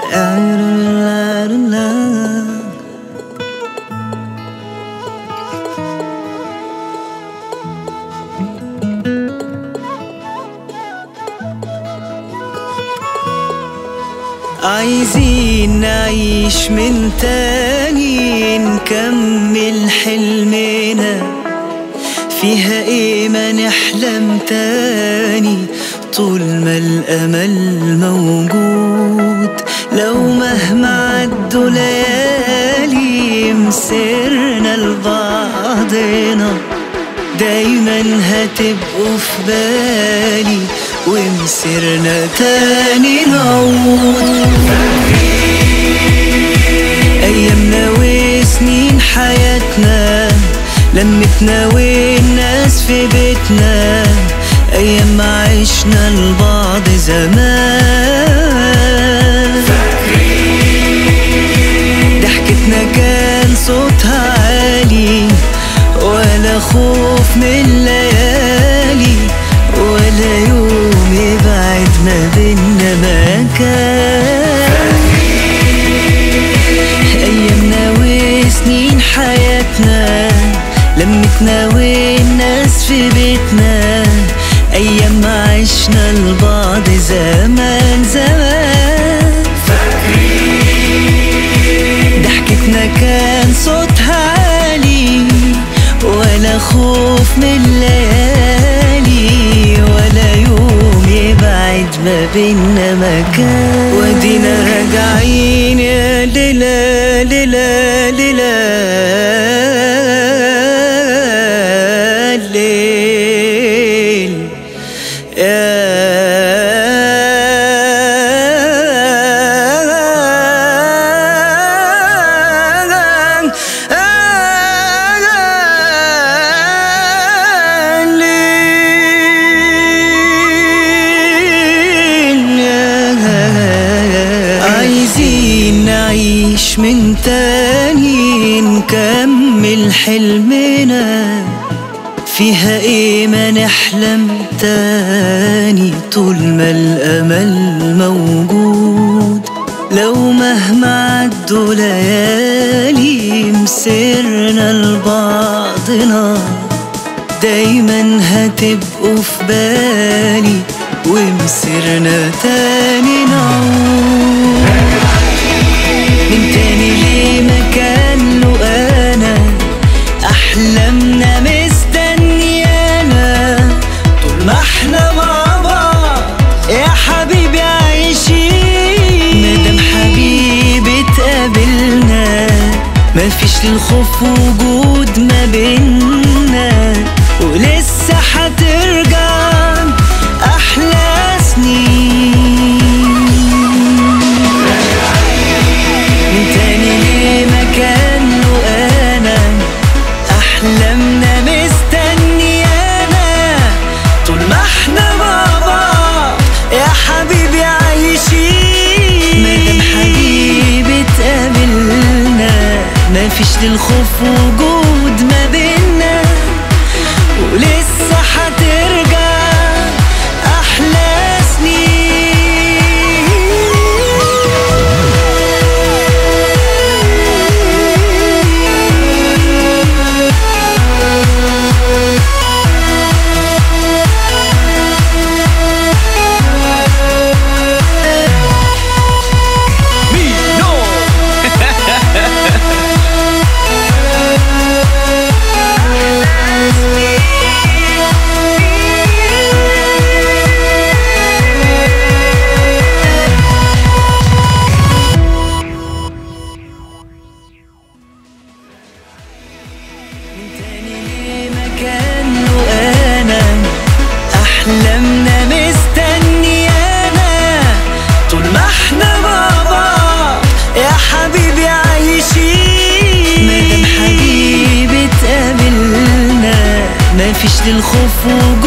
عايزين نعيش من تاني نكمل حلمنا فيها ايه ما نحلم تاني طول ما الامل موجود لو مهما عدوا ليالي مسرنا لبعضنا دايما هتبقوا في بالي ومسرنا تاني نعود أيامنا وسنين حياتنا لمتنا والناس في بيتنا أيام ما عشنا لبعض زمان ضحكتنا كان صوتها عالي ولا خوف من الليالي ولا يوم يبعد ما بينا مكان أيامنا وسنين حياتنا لمتنا والناس في بيتنا أيام ما عشنا لبعض زمان زمان ضحكتنا كان صوتها عالي ولا خوف من الليالي ولا يوم يبعد ما بينا مكان ودينا راجعين يا ليلى ليلى ليلى الليل عايزين نعيش من تاني نكمل حلمنا فيها ايه ما نحلم تاني طول ما الامل موجود لو مهما عدوا ليالي مسرنا لبعضنا دايما هتبقوا في بالي ومسرنا تاني نعود من تاني ليه مكان له انا احلامنا مستنيانا طول ما احنا مع بعض يا حبيبي عايشين مادام حبيبي اتقابلنا مفيش للخوف وجود ما بينا ولسه هترجع احلى سنين من تاني ليه مكان له انا احلامنا مستنيانا طول ما احنا مع بعض يا حبيبي عايشين مادام حبيبي اتقابلنا مفيش للخوف وجود ما بينا ولسه هترجع احلى من تاني ليه مكان له انا احلامنا مستنيانا طول ما احنا مع بعض يا حبيبي عايشين مادام حبيبي اتقابلنا مفيش للخوف وجود